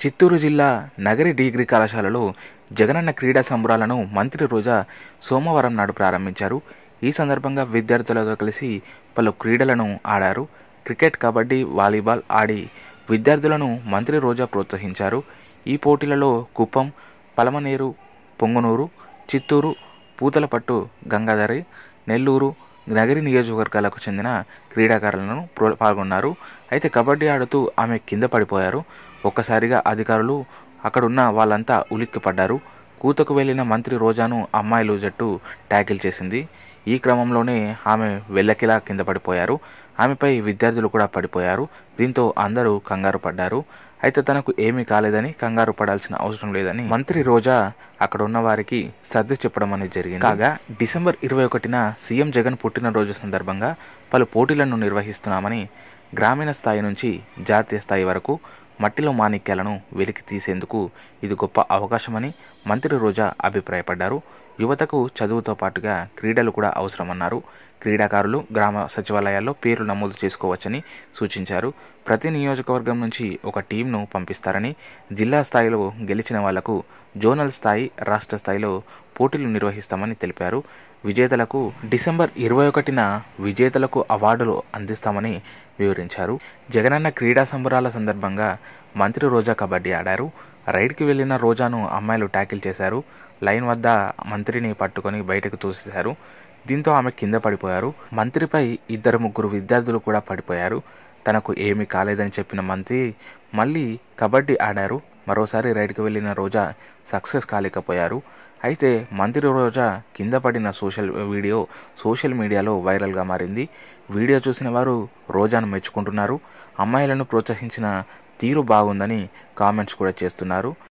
చిత్తూరు జిల్లా నగరి డిగ్రీ కళాశాలలో జగనన్న క్రీడా సంబరాలను మంత్రి రోజా సోమవారం నాడు ప్రారంభించారు ఈ సందర్భంగా విద్యార్థులతో కలిసి పలు క్రీడలను ఆడారు క్రికెట్ కబడ్డీ వాలీబాల్ ఆడి విద్యార్థులను మంత్రి రోజా ప్రోత్సహించారు ఈ పోటీలలో కుప్పం పలమనేరు పొంగునూరు చిత్తూరు పూతలపట్టు గంగాధరి నెల్లూరు నగరి నియోజకవర్గాలకు చెందిన క్రీడాకారులను ప్రో- పాల్గొన్నారు అయితే కబడ్డీ ఆడుతూ ఆమె కింద పడిపోయారు ఒక్కసారిగా అధికారులు అక్కడున్న వాళ్ళంతా ఉలిక్కిపడ్డారు కూతకు వెళ్లిన మంత్రి రోజాను అమ్మాయిలు జట్టు ట్యాకిల్ చేసింది ఈ క్రమంలోనే ఆమె వెళ్ళకిలా కింద పడిపోయారు ఆమెపై విద్యార్థులు కూడా పడిపోయారు దీంతో అందరూ కంగారు పడ్డారు అయితే తనకు ఏమీ కాలేదని కంగారు పడాల్సిన అవసరం లేదని మంత్రి రోజా అక్కడ ఉన్న వారికి సర్ది చెప్పడం అనేది జరిగింది కాగా డిసెంబర్ ఇరవై ఒకటిన సీఎం జగన్ పుట్టినరోజు సందర్భంగా పలు పోటీలను నిర్వహిస్తున్నామని గ్రామీణ స్థాయి నుంచి జాతీయ స్థాయి వరకు మట్టిలో మాణిక్యాలను వెలికి తీసేందుకు ఇది గొప్ప అవకాశమని మంత్రి రోజా అభిప్రాయపడ్డారు యువతకు చదువుతో పాటుగా క్రీడలు కూడా అవసరమన్నారు క్రీడాకారులు గ్రామ సచివాలయాల్లో పేర్లు నమోదు చేసుకోవచ్చని సూచించారు ప్రతి నియోజకవర్గం నుంచి ఒక టీంను పంపిస్తారని జిల్లా స్థాయిలో గెలిచిన వాళ్లకు జోనల్ స్థాయి రాష్ట్ర స్థాయిలో పోటీలు నిర్వహిస్తామని తెలిపారు విజేతలకు డిసెంబర్ ఇరవై ఒకటిన విజేతలకు అవార్డులు అందిస్తామని వివరించారు జగనన్న క్రీడా సంబరాల సందర్భంగా మంత్రి రోజా కబడ్డీ ఆడారు రైడ్కి వెళ్లిన రోజాను అమ్మాయిలు ట్యాకిల్ చేశారు లైన్ వద్ద మంత్రిని పట్టుకొని బయటకు తోసేశారు దీంతో ఆమె కింద పడిపోయారు మంత్రిపై ఇద్దరు ముగ్గురు విద్యార్థులు కూడా పడిపోయారు తనకు ఏమీ కాలేదని చెప్పిన మంత్రి మళ్ళీ కబడ్డీ ఆడారు మరోసారి రైడ్కి వెళ్ళిన రోజా సక్సెస్ కాలేకపోయారు అయితే మంత్రి రోజా కింద పడిన సోషల్ వీడియో సోషల్ మీడియాలో వైరల్గా మారింది వీడియో చూసిన వారు రోజాను మెచ్చుకుంటున్నారు అమ్మాయిలను ప్రోత్సహించిన తీరు బాగుందని కామెంట్స్ కూడా చేస్తున్నారు